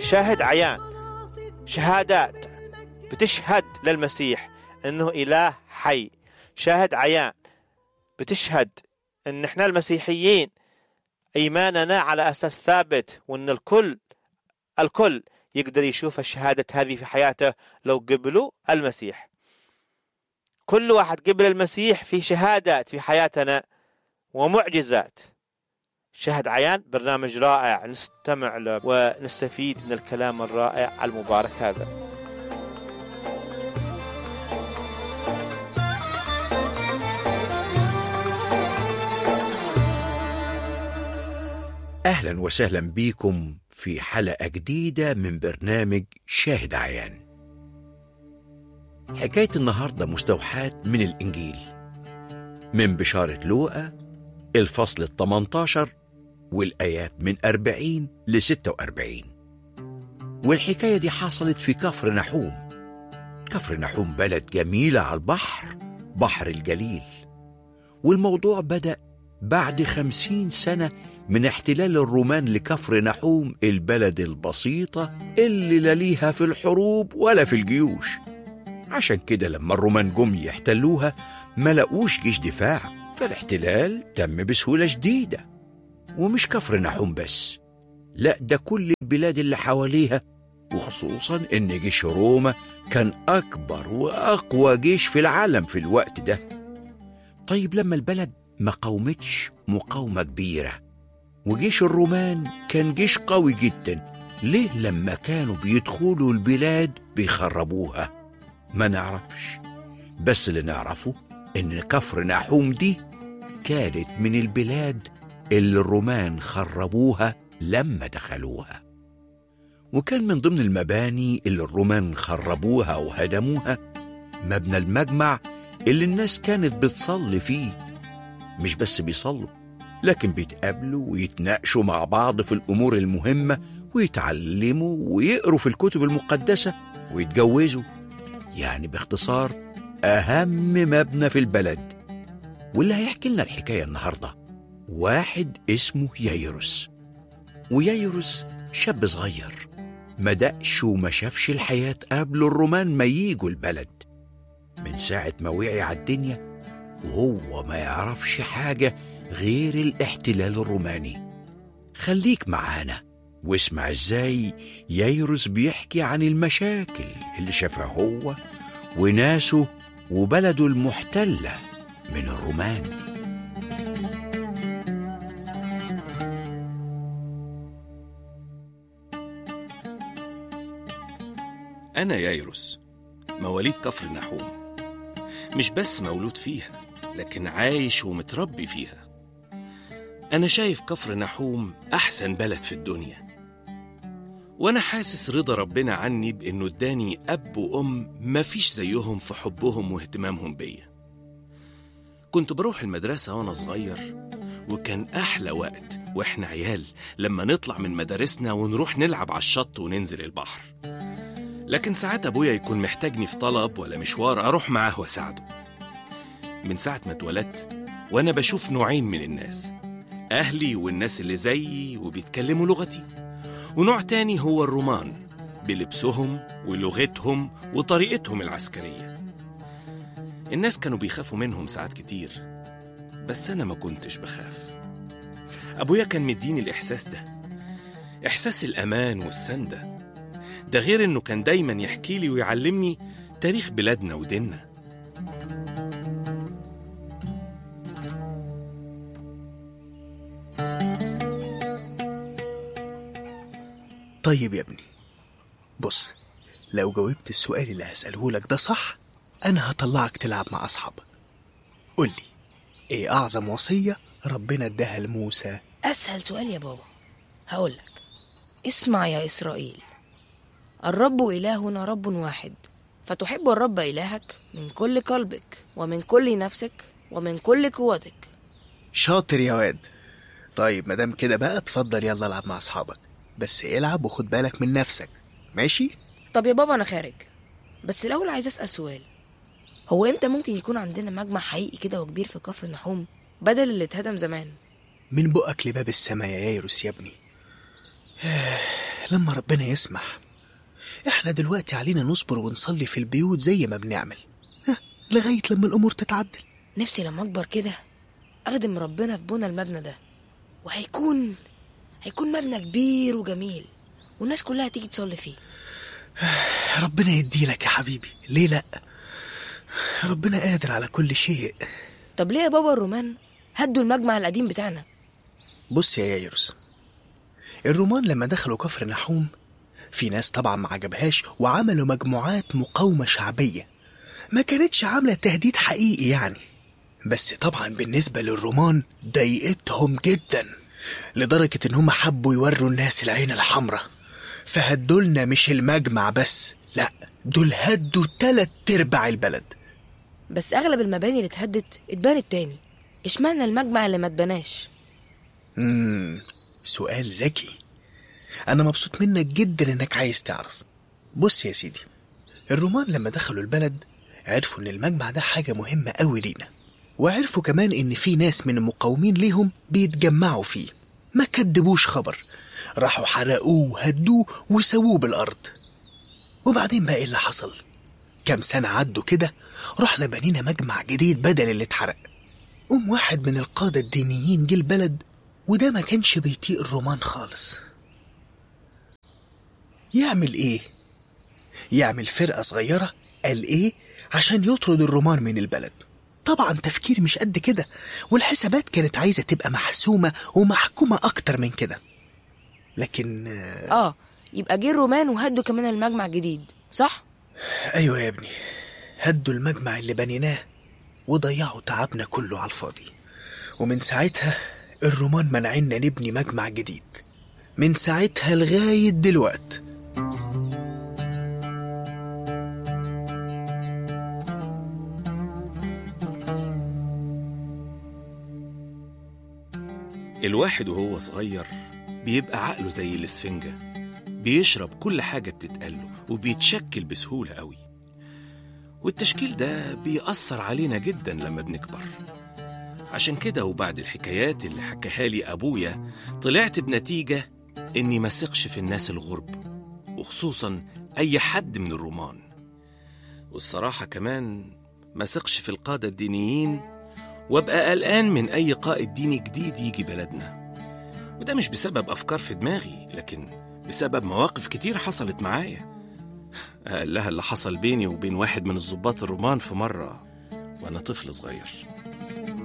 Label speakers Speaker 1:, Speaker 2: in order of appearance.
Speaker 1: شاهد عيان شهادات بتشهد للمسيح انه اله حي شاهد عيان بتشهد ان احنا المسيحيين ايماننا على اساس ثابت وان الكل الكل يقدر يشوف الشهادة هذه في حياته لو قبلوا المسيح كل واحد قبل المسيح في شهادات في حياتنا ومعجزات شهد عيان برنامج رائع نستمع له ونستفيد من الكلام الرائع المبارك هذا
Speaker 2: أهلا وسهلا بيكم في حلقة جديدة من برنامج شاهد عيان حكاية النهاردة مستوحاة من الإنجيل من بشارة لوقا الفصل الثمنتاشر والآيات من أربعين لستة وأربعين والحكاية دي حصلت في كفر نحوم كفر نحوم بلد جميلة على البحر بحر الجليل والموضوع بدأ بعد خمسين سنة من احتلال الرومان لكفر نحوم البلد البسيطة اللي لا ليها في الحروب ولا في الجيوش عشان كده لما الرومان جم يحتلوها ما لقوش جيش دفاع فالاحتلال تم بسهولة شديدة ومش كفر نحوم بس لا ده كل البلاد اللي حواليها وخصوصا ان جيش روما كان اكبر واقوى جيش في العالم في الوقت ده طيب لما البلد ما قاومتش مقاومة كبيرة وجيش الرومان كان جيش قوي جدا ليه لما كانوا بيدخلوا البلاد بيخربوها ما نعرفش بس اللي نعرفه ان كفر نحوم دي كانت من البلاد اللي الرومان خربوها لما دخلوها وكان من ضمن المباني اللي الرومان خربوها وهدموها مبنى المجمع اللي الناس كانت بتصلي فيه مش بس بيصلوا لكن بيتقابلوا ويتناقشوا مع بعض في الأمور المهمة ويتعلموا ويقروا في الكتب المقدسة ويتجوزوا يعني باختصار أهم مبنى في البلد واللي هيحكي لنا الحكاية النهاردة واحد اسمه يايروس ويايروس شاب صغير ما دقش وما شافش الحياة قبل الرومان ما ييجوا البلد من ساعة ما وعي على الدنيا وهو ما يعرفش حاجة غير الاحتلال الروماني خليك معانا واسمع ازاي ييروس بيحكي عن المشاكل اللي شافها هو وناسه وبلده المحتلة من الرومان
Speaker 3: أنا يايروس مواليد كفر نحوم مش بس مولود فيها لكن عايش ومتربي فيها أنا شايف كفر نحوم أحسن بلد في الدنيا وأنا حاسس رضا ربنا عني بإنه اداني أب وأم مفيش زيهم في حبهم واهتمامهم بيا كنت بروح المدرسة وأنا صغير وكان أحلى وقت وإحنا عيال لما نطلع من مدارسنا ونروح نلعب على الشط وننزل البحر لكن ساعات أبويا يكون محتاجني في طلب ولا مشوار أروح معاه وأساعده من ساعة ما اتولدت وأنا بشوف نوعين من الناس أهلي والناس اللي زيي وبيتكلموا لغتي ونوع تاني هو الرومان بلبسهم ولغتهم وطريقتهم العسكرية الناس كانوا بيخافوا منهم ساعات كتير بس أنا ما كنتش بخاف أبويا كان مديني الإحساس ده إحساس الأمان والسندة ده غير إنه كان دايما يحكي لي ويعلمني تاريخ بلادنا وديننا
Speaker 4: طيب يا ابني بص لو جاوبت السؤال اللي هسأله لك ده صح أنا هطلعك تلعب مع أصحابك قول لي إيه أعظم وصية ربنا اداها لموسى
Speaker 5: أسهل سؤال يا بابا هقولك اسمع يا إسرائيل الرب إلهنا رب واحد فتحب الرب إلهك من كل قلبك ومن كل نفسك ومن كل قوتك
Speaker 4: شاطر يا واد طيب مادام كده بقى اتفضل يلا العب مع أصحابك بس العب وخد بالك من نفسك ماشي
Speaker 5: طب يا بابا أنا خارج بس الأول عايز أسأل سؤال هو إمتى ممكن يكون عندنا مجمع حقيقي كده وكبير في كفر النحوم بدل اللي اتهدم زمان
Speaker 4: من بقك لباب السما يا يايروس يا ابني لما ربنا يسمح احنا دلوقتي علينا نصبر ونصلي في البيوت زي ما بنعمل ها، لغاية لما الأمور تتعدل
Speaker 5: نفسي لما أكبر كده أخدم ربنا في بنى المبنى ده وهيكون هيكون مبنى كبير وجميل والناس كلها تيجي تصلي فيه
Speaker 4: ربنا يديلك يا حبيبي ليه لأ ربنا قادر على كل شيء
Speaker 5: طب ليه يا بابا الرومان هدوا المجمع القديم بتاعنا
Speaker 4: بص يا يايروس الرومان لما دخلوا كفر نحوم في ناس طبعا ما عجبهاش وعملوا مجموعات مقاومة شعبية ما كانتش عاملة تهديد حقيقي يعني بس طبعا بالنسبة للرومان ضايقتهم جدا لدرجة ان هم حبوا يوروا الناس العين الحمراء فهدولنا مش المجمع بس لا دول هدوا تلات ارباع البلد
Speaker 5: بس أغلب المباني اللي اتهدت اتبنت تاني اشمعنى المجمع اللي ما اتبناش
Speaker 4: مم. سؤال ذكي أنا مبسوط منك جدا إنك عايز تعرف بص يا سيدي الرومان لما دخلوا البلد عرفوا إن المجمع ده حاجة مهمة أوي لينا وعرفوا كمان إن في ناس من المقاومين ليهم بيتجمعوا فيه ما كدبوش خبر راحوا حرقوه وهدوه وسووه بالأرض وبعدين بقى إيه اللي حصل كام سنة عدوا كده رحنا بنينا مجمع جديد بدل اللي اتحرق قوم واحد من القادة الدينيين جه البلد وده ما كانش بيطيق الرومان خالص يعمل ايه يعمل فرقة صغيرة قال ايه عشان يطرد الرومان من البلد طبعا تفكير مش قد كده والحسابات كانت عايزة تبقى محسومة ومحكومة أكتر من كده لكن آه،
Speaker 5: اه يبقى جه الرومان وهدوا كمان المجمع الجديد صح
Speaker 4: أيوة يا ابني هدوا المجمع اللي بنيناه وضيعوا تعبنا كله على الفاضي ومن ساعتها الرومان منعنا نبني مجمع جديد من ساعتها لغاية دلوقت
Speaker 3: الواحد وهو صغير بيبقى عقله زي الاسفنجة بيشرب كل حاجة بتتقاله وبيتشكل بسهولة قوي والتشكيل ده بيأثر علينا جدا لما بنكبر عشان كده وبعد الحكايات اللي حكاها لي أبويا طلعت بنتيجة إني ما ثقش في الناس الغرب وخصوصا أي حد من الرومان والصراحة كمان ما ثقش في القادة الدينيين وابقى قلقان من أي قائد ديني جديد يجي بلدنا وده مش بسبب أفكار في دماغي لكن بسبب مواقف كتير حصلت معايا أقلها اللي حصل بيني وبين واحد من الضباط الرومان في مرة وأنا طفل صغير